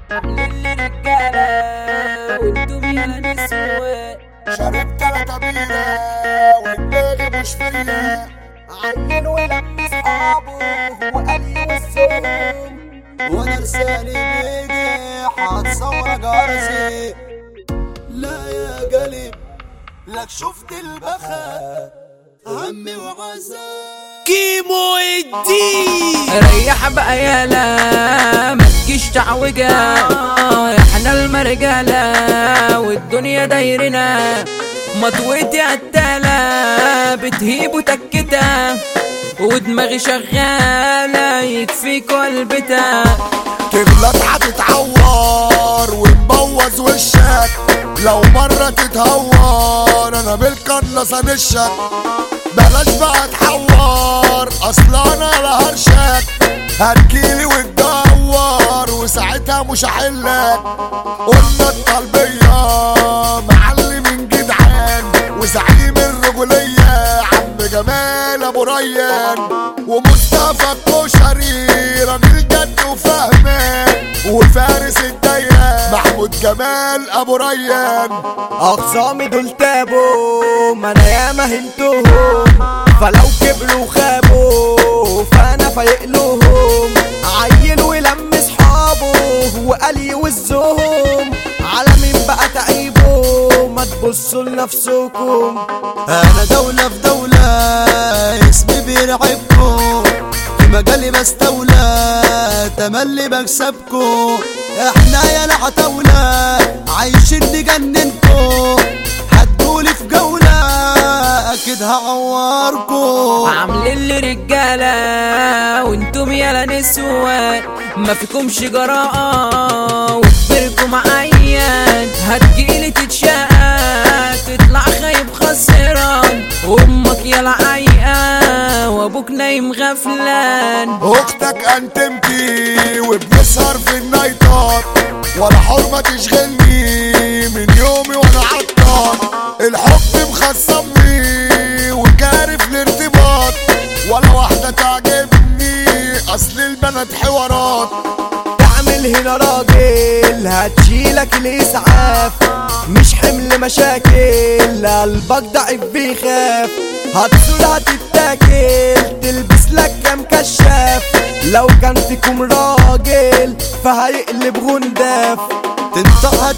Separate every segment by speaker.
Speaker 1: اللي رجالة وانتم يا نسوان
Speaker 2: شربت تلاتة بيرة ودماغي مش فيا
Speaker 1: عنن ولم اصحابه وقال لي والسلام
Speaker 2: وانا لساني بيجي هتصور جرسي لا يا قلب لك شفت البخا همي وعذاب
Speaker 3: كيمو الدين
Speaker 1: ريح بقى يالا ما تجيش تعوجة احنا المرجالة والدنيا دايرنا مطويتي قتالة بتهيب وتكتة ودماغي شغالة يكفيك قلبتها
Speaker 2: تغلط هتتعور وتبوظ وشك لو مرة تتهور انا بالقناص انشك بلاش بقى تحور اصل انا لا هرشك هتجيلي وتدور وساعتها مش هحلك قلنا الطلبية معلم جدعان وزعيم الرجولية عم جمال ابو ريان ومصطفى الكشري راجل جد وفهمان وفارس الدايرة محمود جمال ابو ريان
Speaker 3: اخصامي دول تابوا ما انا ياما هنتهم فلو كبروا وخابوا فانا فايق لهم عيل ولم صحابه وقال يوزهم على مين بقى تعيبوا ما تبصوا لنفسكم
Speaker 2: انا دولة في دولة اسمي بيرعبكم في مجالي بستولى تملي بكسبكم احنا يا العتاولة عايشين نجننكم هتقولي في جولة اكيد هعوركم
Speaker 1: عاملين لي رجالة وانتم يالا نسوان ما فيكمش جراءة وكبركم عيان هتجيلي تتشقى تطلع خايب خسران وامك يالا عيقة وابوك نايم غفلان
Speaker 2: اختك انتمتي وبنسهر في النايتات ولا حرمة تشغلني من يومي وانا عطار الحب مخصمني وكارف الارتباط ولا واحدة تعجبني اصل البنات حوارات
Speaker 3: تعمل هنا راجل هتشيلك الاسعاف مش حمل مشاكل قلبك ضعيف بيخاف هتصول هتتاكل تلبس لك كام كشاف لو كان فيكم راجل فهيقلب غنداف
Speaker 2: تنطق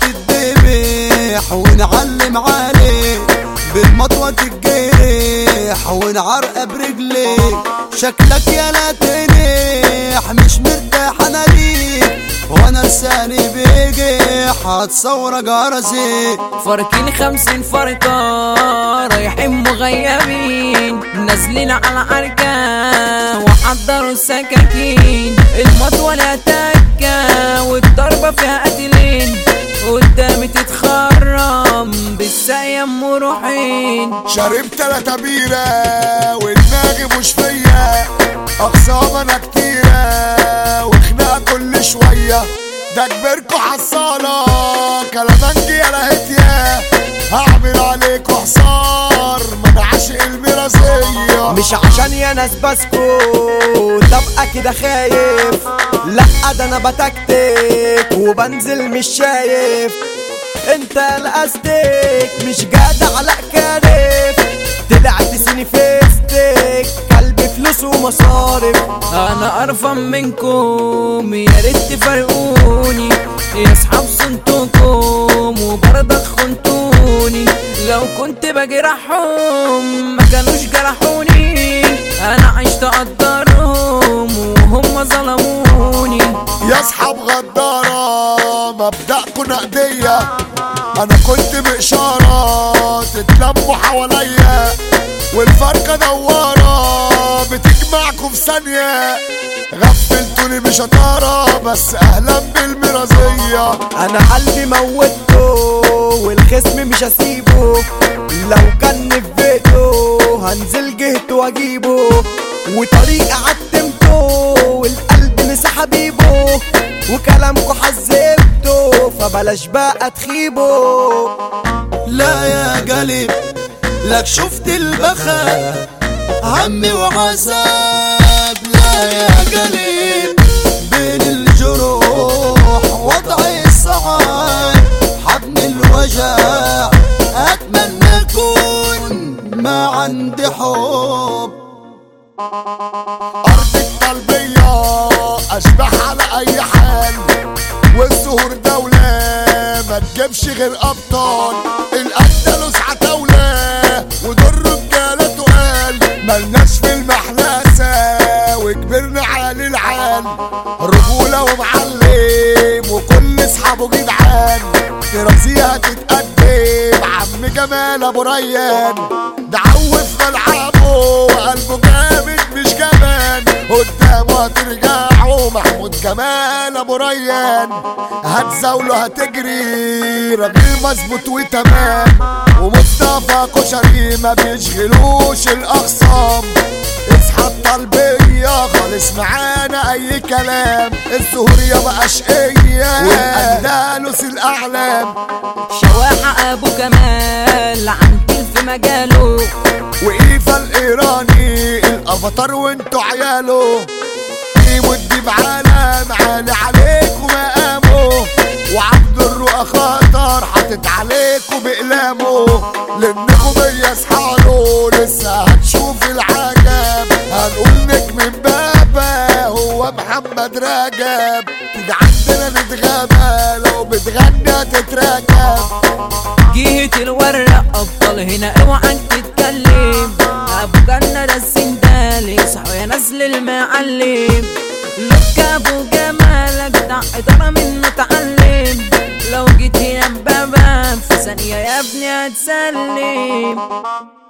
Speaker 2: هتتذبح ونعلم عليك بالمطوة تتجرح ونعرق برجليك شكلك يا لا تنيح مش مرتاح انا ليك وانا لساني بيجي هتصور جرسي
Speaker 1: فاركين خمسين فرقة رايحين مغيبين نازلين على عركة وحضروا السكاكين المطوة لها تكة والضربة فيها قتلين قدامي تتخرم بالسايا مروحين
Speaker 2: شربت تلاتة بيرة ودماغي مش فيا أقسام أنا كتيرة وخناقة كل شوية ده كبركوا حصالة كلامنجي يا لهتيا هعمل عليكوا حصار ما انا عاشق المرازية
Speaker 3: مش عشان يا ناس بسكو تبقى كده خايف لا ده انا بتكتك وبنزل مش شايف انت الاستيك مش جدع لا كارف طلعت سيني فيستك قلبي فلوس ومصارف
Speaker 1: انا قرفان منكم يا ريت تفرقوني يا اصحاب صنتكم وبرضك خنتوني لو كنت بجرحهم ما كانوش جرحوني انا عشت اقدرهم وهم ظلموني
Speaker 2: يا اصحاب غدارة مبدأكوا نقدية انا كنت بإشارة تتلموا حواليا والفرقة دوارة بتجمعكوا في ثانية غفلتوني بشطارة بس اهلا بالمرازية
Speaker 3: انا قلبي موته والخصم مش هسيبه لو كان في بيته هنزل جهته واجيبه وطريقة عتمته والقلب نسى حبيبه وكلامكو حذبته فبلاش بقى تخيبه
Speaker 2: لا يا قلب لك شفت البخا همي وعذاب لا يا قلب بين الجروح وضعي اشبح على اي حال والزهور دولة ما تجيبش غير ابطال الاندلس عتاولة ودول رجالة تقال ملناش في المحلاسة وكبرنا على العال رجولة ومعلم وكل اصحابه جدعان دراسيها تتقدم عم جمال ابو ريان ده عوف ملعبه وقلبه جامد مش جبان قدامه هترجعوا محمود جمال ابو ريان هتزاوله هتجري راجل مظبوط وتمام ومصطفى كشري ما بيشغلوش الاخصام اصحى الطلبية خالص معانا اي كلام الزهورية بقاش ايه والاندلس الاعلام
Speaker 1: شواحة ابو كمال عنتيل في مجاله
Speaker 2: وايفا الايراني الافاتار وانتوا عياله ودي بعالم عالي عليك ومقامه وعبد الرؤى خطر حاطط عليكوا بقلامه لانكم بيصحاله لسه هتشوف العجب هنقول نجم بابا هو محمد رجب تيجي عندنا نتغابى لو بتغني تتركب
Speaker 1: جهة الورق ابطال هنا اوعى تتكلم ابو جنة ده السندال يصحوا يا نزل المعلم لك ابو جمالك ده ادارة منه اتعلم لو جيت هنا بابا في ثانية يا ابني هتسلم